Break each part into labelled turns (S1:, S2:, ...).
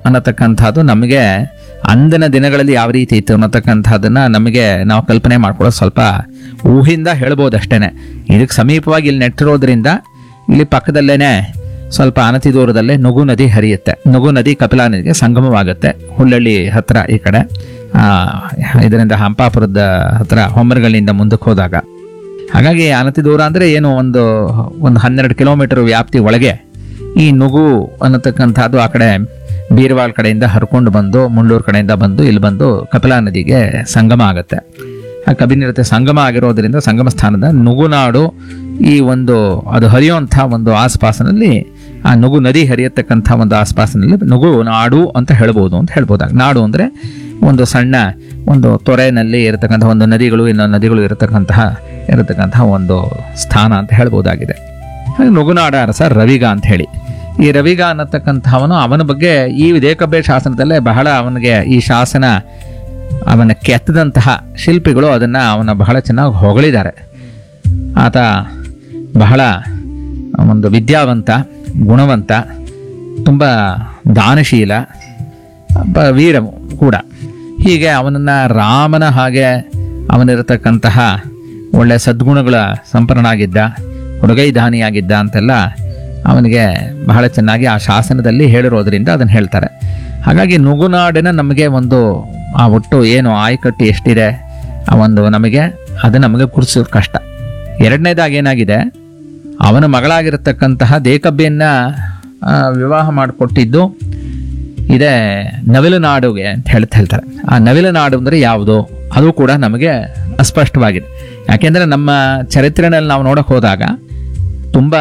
S1: ಅನ್ನತಕ್ಕಂಥದ್ದು ನಮಗೆ ಅಂದಿನ ದಿನಗಳಲ್ಲಿ ಯಾವ ರೀತಿ ಇತ್ತು ಅನ್ನತಕ್ಕಂಥದ್ದನ್ನ ನಮಗೆ ನಾವು ಕಲ್ಪನೆ ಮಾಡ್ಕೊಳ್ಳೋದು ಸ್ವಲ್ಪ ಊಹಿಂದ ಹೇಳ್ಬೋದು ಅಷ್ಟೇನೆ ಇದಕ್ಕೆ ಸಮೀಪವಾಗಿ ಇಲ್ಲಿ ನೆಟ್ಟಿರೋದ್ರಿಂದ ಇಲ್ಲಿ ಪಕ್ಕದಲ್ಲೇನೆ ಸ್ವಲ್ಪ ಅನತಿ ದೂರದಲ್ಲೇ ನುಗು ನದಿ ಹರಿಯುತ್ತೆ ನುಗು ನದಿ ಕಪಿಲಾ ನದಿಗೆ ಸಂಗಮವಾಗುತ್ತೆ ಹುಲ್ಲಳ್ಳಿ ಹತ್ರ ಈ ಕಡೆ ಆ, ಇದರಿಂದ ಹಂಪಾಪುರದ ಹತ್ರ ಹೊಮ್ಮರಗಳಿಂದ ಮುಂದಕ್ಕೆ ಹೋದಾಗ ಹಾಗಾಗಿ ಅನತಿ ದೂರ ಅಂದರೆ ಏನು ಒಂದು ಒಂದು ಹನ್ನೆರಡು ಕಿಲೋಮೀಟರ್ ವ್ಯಾಪ್ತಿ ಒಳಗೆ ಈ ನುಗು ಅನ್ನತಕ್ಕಂಥದ್ದು ಆ ಕಡೆ ಬೀರ್ವಾಲ್ ಕಡೆಯಿಂದ ಹರ್ಕೊಂಡು ಬಂದು ಮುಂಡೂರು ಕಡೆಯಿಂದ ಬಂದು ಇಲ್ಲಿ ಬಂದು ಕಪಿಲಾ ನದಿಗೆ ಸಂಗಮ ಆಗುತ್ತೆ ಆ ಕಬಿನಿರತೆ ಸಂಗಮ ಆಗಿರೋದ್ರಿಂದ ಸಂಗಮ ಸ್ಥಾನದ ನುಗುನಾಡು ಈ ಒಂದು ಅದು ಹರಿಯುವಂಥ ಒಂದು ಆಸ್ಪಾಸಿನಲ್ಲಿ ಆ ನುಗು ನದಿ ಹರಿಯತಕ್ಕಂಥ ಒಂದು ಆಸ್ಪಾಸಿನಲ್ಲಿ ನುಗು ನಾಡು ಅಂತ ಹೇಳ್ಬೋದು ಅಂತ ಹೇಳ್ಬೋದಾಗ ನಾಡು ಅಂದರೆ ಒಂದು ಸಣ್ಣ ಒಂದು ತೊರೆನಲ್ಲಿ ಇರತಕ್ಕಂಥ ಒಂದು ನದಿಗಳು ಇನ್ನೊಂದು ನದಿಗಳು ಇರತಕ್ಕಂತಹ ಇರತಕ್ಕಂತಹ ಒಂದು ಸ್ಥಾನ ಅಂತ ಹೇಳ್ಬೋದಾಗಿದೆ ಹಾಗೆ ನುಗುನಾಡ ಅರಸ ರವಿಗ ಅಂತ ಹೇಳಿ ಈ ರವಿಗ ಅನ್ನತಕ್ಕಂಥವನು ಅವನ ಬಗ್ಗೆ ಈ ವಿದೇಕಬ್ಬೆ ಶಾಸನದಲ್ಲೇ ಬಹಳ ಅವನಿಗೆ ಈ ಶಾಸನ ಅವನ ಕೆತ್ತದಂತಹ ಶಿಲ್ಪಿಗಳು ಅದನ್ನು ಅವನ ಬಹಳ ಚೆನ್ನಾಗಿ ಹೊಗಳಿದ್ದಾರೆ ಆತ ಬಹಳ ಒಂದು ವಿದ್ಯಾವಂತ ಗುಣವಂತ ತುಂಬ ದಾನಶೀಲ ಒಬ್ಬ ವೀರ ಕೂಡ ಹೀಗೆ ಅವನನ್ನು ರಾಮನ ಹಾಗೆ ಅವನಿರತಕ್ಕಂತಹ ಒಳ್ಳೆಯ ಸದ್ಗುಣಗಳ ಸಂಪನ್ನನಾಗಿದ್ದ ಹುಡುಗೈದಾನಿಯಾಗಿದ್ದ ಅಂತೆಲ್ಲ ಅವನಿಗೆ ಬಹಳ ಚೆನ್ನಾಗಿ ಆ ಶಾಸನದಲ್ಲಿ ಹೇಳಿರೋದ್ರಿಂದ ಅದನ್ನು ಹೇಳ್ತಾರೆ ಹಾಗಾಗಿ ನುಗುನಾಡಿನ ನಮಗೆ ಒಂದು ಆ ಒಟ್ಟು ಏನು ಆಯಕಟ್ಟು ಎಷ್ಟಿದೆ ಆ ಒಂದು ನಮಗೆ ಅದು ನಮಗೆ ಗುರುತಿಸೋದು ಕಷ್ಟ ಎರಡನೇದಾಗಿ ಏನಾಗಿದೆ ಅವನ ಮಗಳಾಗಿರತಕ್ಕಂತಹ ದೇಕಬ್ಬೆಯನ್ನ ಆ, ವಿವಾಹ ಮಾಡಿಕೊಟ್ಟಿದ್ದು ಇದೇ ನವಿಲು ನಾಡುಗೆ ಅಂತ ಹೇಳ್ತಾ ಹೇಳ್ತಾರೆ ಆ ನವಿಲು ನಾಡು ಅಂದರೆ ಯಾವುದು ಅದು ಕೂಡ ನಮಗೆ ಅಸ್ಪಷ್ಟವಾಗಿದೆ ಯಾಕೆಂದರೆ ನಮ್ಮ ಚರಿತ್ರೆನಲ್ಲಿ ನಾವು ನೋಡಕ್ಕೆ ಹೋದಾಗ ತುಂಬ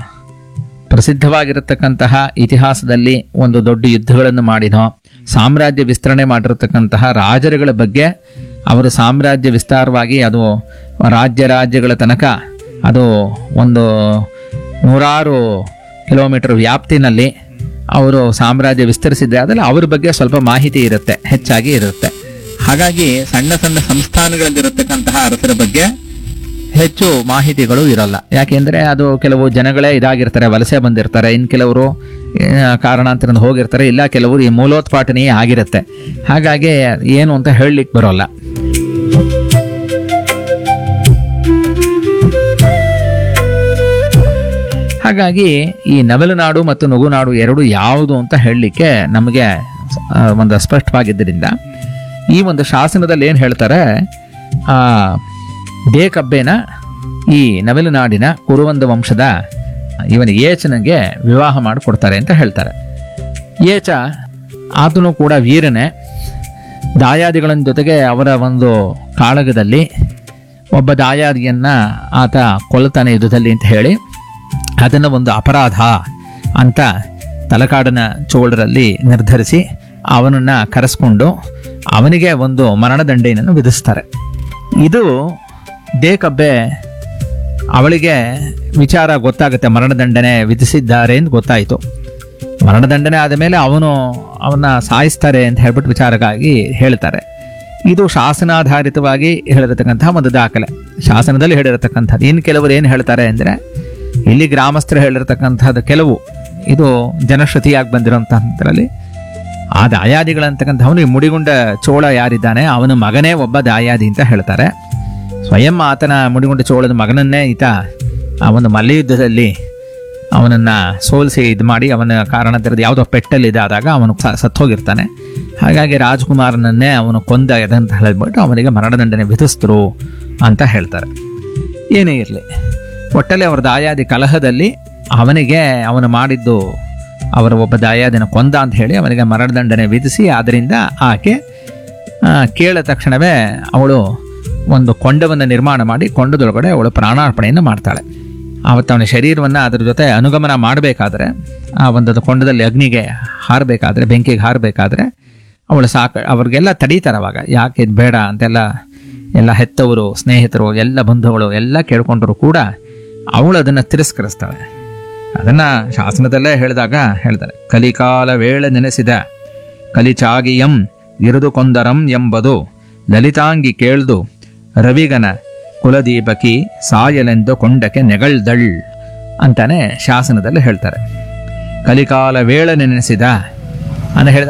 S1: ಪ್ರಸಿದ್ಧವಾಗಿರತಕ್ಕಂತಹ ಇತಿಹಾಸದಲ್ಲಿ ಒಂದು ದೊಡ್ಡ ಯುದ್ಧಗಳನ್ನು ಮಾಡಿನೋ ಸಾಮ್ರಾಜ್ಯ ವಿಸ್ತರಣೆ ಮಾಡಿರತಕ್ಕಂತಹ ರಾಜರುಗಳ ಬಗ್ಗೆ ಅವರು ಸಾಮ್ರಾಜ್ಯ ವಿಸ್ತಾರವಾಗಿ ಅದು ರಾಜ್ಯ ರಾಜ್ಯಗಳ ತನಕ ಅದು ಒಂದು ನೂರಾರು ಕಿಲೋಮೀಟರ್ ವ್ಯಾಪ್ತಿನಲ್ಲಿ ಅವರು ಸಾಮ್ರಾಜ್ಯ ವಿಸ್ತರಿಸಿದ್ರೆ ಅದರಲ್ಲಿ ಅವ್ರ ಬಗ್ಗೆ ಸ್ವಲ್ಪ ಮಾಹಿತಿ ಇರುತ್ತೆ ಹೆಚ್ಚಾಗಿ ಇರುತ್ತೆ ಹಾಗಾಗಿ ಸಣ್ಣ ಸಣ್ಣ ಸಂಸ್ಥಾನಗಳಲ್ಲಿರತಕ್ಕಂತಹ ಅರಸರ ಬಗ್ಗೆ ಹೆಚ್ಚು ಮಾಹಿತಿಗಳು ಇರಲ್ಲ ಯಾಕೆಂದ್ರೆ ಅದು ಕೆಲವು ಜನಗಳೇ ಇದಾಗಿರ್ತಾರೆ ವಲಸೆ ಬಂದಿರ್ತಾರೆ ಇನ್ನು ಕೆಲವರು ಆ, ಕಾರಣಾಂತರದಿಂದ ಹೋಗಿರ್ತಾರೆ ಇಲ್ಲ ಕೆಲವರು ಈ ಮೂಲೋತ್ಪಾಟನೆಯೇ ಆಗಿರುತ್ತೆ ಹಾಗಾಗಿ ಏನು ಅಂತ ಹೇಳಲಿಕ್ಕೆ ಬರೋಲ್ಲ ಹಾಗಾಗಿ ಈ ನವಲುನಾಡು ಮತ್ತು ನುಗುನಾಡು ಎರಡು ಯಾವುದು ಅಂತ ಹೇಳಲಿಕ್ಕೆ ನಮಗೆ ಆ, ಒಂದು ಅಸ್ಪಷ್ಟವಾಗಿದ್ದರಿಂದ ಈ ಒಂದು ಶಾಸನದಲ್ಲಿ ಏನು ಹೇಳ್ತಾರೆ ಆ ಬೇಕಬ್ಬೆನ ಈ ನವಿಲುನಾಡಿನ ಕುರುವಂದ ವಂಶದ ಇವನ ಏಚನಿಗೆ ವಿವಾಹ ಮಾಡಿಕೊಡ್ತಾರೆ ಅಂತ ಹೇಳ್ತಾರೆ ಏಚ ಆತನು ಕೂಡ ವೀರನೇ ದಾಯಾದಿಗಳ ಜೊತೆಗೆ ಅವರ ಒಂದು ಕಾಳಗದಲ್ಲಿ ಒಬ್ಬ ದಾಯಾದಿಯನ್ನ ಆತ ಕೊಲ್ತಾನೆ ಯುದ್ಧದಲ್ಲಿ ಅಂತ ಹೇಳಿ ಅದನ್ನು ಒಂದು ಅಪರಾಧ ಅಂತ ತಲಕಾಡಿನ ಚೋಳರಲ್ಲಿ ನಿರ್ಧರಿಸಿ ಅವನನ್ನು ಕರೆಸ್ಕೊಂಡು ಅವನಿಗೆ ಒಂದು ಮರಣದಂಡೆಯನ್ನು ವಿಧಿಸ್ತಾರೆ ಇದು ದೇಕಬ್ಬೆ ಅವಳಿಗೆ ವಿಚಾರ ಗೊತ್ತಾಗುತ್ತೆ ಮರಣದಂಡನೆ ವಿಧಿಸಿದ್ದಾರೆ ಅಂತ ಗೊತ್ತಾಯಿತು ಮರಣದಂಡನೆ ಆದ ಮೇಲೆ ಅವನು ಅವನ್ನ ಸಾಯಿಸ್ತಾರೆ ಅಂತ ಹೇಳ್ಬಿಟ್ಟು ವಿಚಾರಕ್ಕಾಗಿ ಹೇಳ್ತಾರೆ ಇದು ಶಾಸನಾಧಾರಿತವಾಗಿ ಹೇಳಿರತಕ್ಕಂತಹ ಒಂದು ದಾಖಲೆ ಶಾಸನದಲ್ಲಿ ಹೇಳಿರತಕ್ಕಂಥದ್ದು ಇನ್ನು ಕೆಲವರು ಏನು ಹೇಳ್ತಾರೆ ಅಂದರೆ ಇಲ್ಲಿ ಗ್ರಾಮಸ್ಥರು ಹೇಳಿರತಕ್ಕಂಥದ್ದು ಕೆಲವು ಇದು ಜನಶ್ರುತಿಯಾಗಿ ಬಂದಿರೋಂಥದ್ರಲ್ಲಿ ಆ ದಾಯಾದಿಗಳಂತಕ್ಕಂಥವನು ಈ ಮುಡಿಗುಂಡ ಚೋಳ ಯಾರಿದ್ದಾನೆ ಅವನ ಮಗನೇ ಒಬ್ಬ ದಾಯಾದಿ ಅಂತ ಹೇಳ್ತಾರೆ ಸ್ವಯಂ ಆತನ ಮುಡಿಗುಂಡ ಚೋಳದ ಮಗನನ್ನೇ ಈತ ಆ ಒಂದು ಮಲ್ಲಯುದ್ಧದಲ್ಲಿ ಅವನನ್ನು ಸೋಲಿಸಿ ಇದು ಮಾಡಿ ಅವನ ಕಾರಣದಿಂದ ಯಾವುದೋ ಪೆಟ್ಟಲ್ಲಿ ಇದಾದಾಗ ಅವನು ಸ- ಸತ್ತೋಗಿರ್ತಾನೆ ಹಾಗಾಗಿ ರಾಜ್ಕುಮಾರನನ್ನೇ ಅವನು ಕೊಂದ ಅಂತ ಹೇಳಿಬಿಟ್ಟು ಅವನಿಗೆ ಮರಣದಂಡನೆ ವಿಧಿಸಿದ್ರು ಅಂತ ಹೇಳ್ತಾರೆ ಏನೇ ಇರಲಿ ಒಟ್ಟಲ್ಲಿ ಅವರ ದಾಯಾದಿ ಕಲಹದಲ್ಲಿ ಅವನಿಗೆ ಅವನು ಮಾಡಿದ್ದು ಅವರ ಒಬ್ಬ ದಾಯಾದಿನ ಕೊಂದ ಅಂತ ಹೇಳಿ ಅವನಿಗೆ ಮರಣದಂಡನೆ ವಿಧಿಸಿ ಆದ್ದರಿಂದ ಆಕೆ ಆ, ಕೇಳ ತಕ್ಷಣವೇ ಅವಳು ಒಂದು ಕೊಂಡವನ್ನು ನಿರ್ಮಾಣ ಮಾಡಿ ಕೊಂಡದೊಳಗಡೆ ಅವಳು ಪ್ರಾಣಾರ್ಪಣೆಯನ್ನು ಮಾಡ್ತಾಳೆ ಆವತ್ತು ಅವನ ಶರೀರವನ್ನು ಅದರ ಜೊತೆ ಅನುಗಮನ ಮಾಡಬೇಕಾದ್ರೆ ಆ ಒಂದು ಕೊಂಡದಲ್ಲಿ ಅಗ್ನಿಗೆ ಹಾರಬೇಕಾದ್ರೆ ಬೆಂಕಿಗೆ ಹಾರಬೇಕಾದ್ರೆ ಅವಳು ಸಾಕ ಅವ್ರಿಗೆಲ್ಲ ತಡೀತಾರೆ ಅವಾಗ ಯಾಕೆ ಇದು ಬೇಡ ಅಂತೆಲ್ಲ ಎಲ್ಲ ಹೆತ್ತವರು ಸ್ನೇಹಿತರು ಎಲ್ಲ ಬಂಧುಗಳು ಎಲ್ಲ ಕೇಳ್ಕೊಂಡ್ರು ಕೂಡ ಅವಳು ಅದನ್ನು ತಿರಸ್ಕರಿಸ್ತಾಳೆ ಅದನ್ನು ಶಾಸನದಲ್ಲೇ ಹೇಳಿದಾಗ ಹೇಳ್ತಾರೆ ಕಲಿಕಾಲ ವೇಳೆ ನೆನೆಸಿದ ಕಲಿಚಾಗಿಯಂ ಇರುದು ಕೊಂದರಂ ಎಂಬುದು ಲಲಿತಾಂಗಿ ಕೇಳ್ದು ರವಿಗನ ಕುಲದೀಪಕಿ ಸಾಯಲೆಂದು ಕೊಂಡಕ್ಕೆ ನೆಗಳ್ದಳ್ ಅಂತಾನೆ ಶಾಸನದಲ್ಲಿ ಹೇಳ್ತಾರೆ ಕಲಿಕಾಲ ವೇಳೆ ನೆನೆಸಿದ ಅಂತ ಹೇಳಿದ